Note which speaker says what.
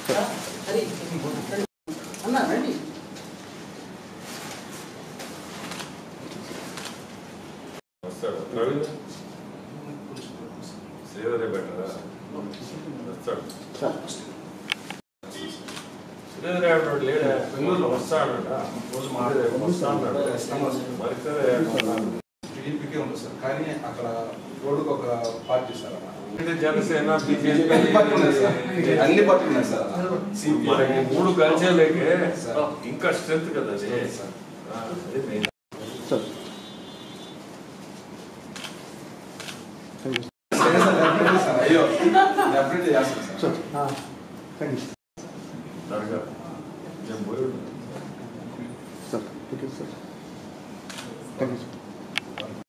Speaker 1: అన్న రండి
Speaker 2: వస్తాడు ప్రవీణ్ శ్రీధరే బెటరా వస్తాడు శ్రీధరే అన్నాడు లేడా బెంగళూరులో వస్తాడట రోజు మాట్లాడే వస్తా అన్నాడు మరి సరే అన్నాడు.
Speaker 3: టీడీపీకే ఉంది సార్ కానీ అక్కడ రోడ్డుకు ఒక పార్టీ సార్ అన్న.
Speaker 2: ఇది జనసేన బీజేపీ
Speaker 3: అన్ని పార్టీలు ఉన్నాయి సార్ అన్ని పార్టీలు ఉన్నాయి సార్ అన్న. సిపిఐ.
Speaker 2: మనకి మూడు కలిసేలేకే
Speaker 3: సార్.
Speaker 2: ఇంకా స్ట్రెంత్ కదా అది
Speaker 3: సార్.
Speaker 2: ఆ, అది మెయిన్.
Speaker 3: సరే సార్, definitely సార్. అయ్యో డెఫినెట్లీ చేస్తాను సార్
Speaker 2: త్వరగా నేను పోయి ఉంటాను.
Speaker 4: Sir okay sir thank you sir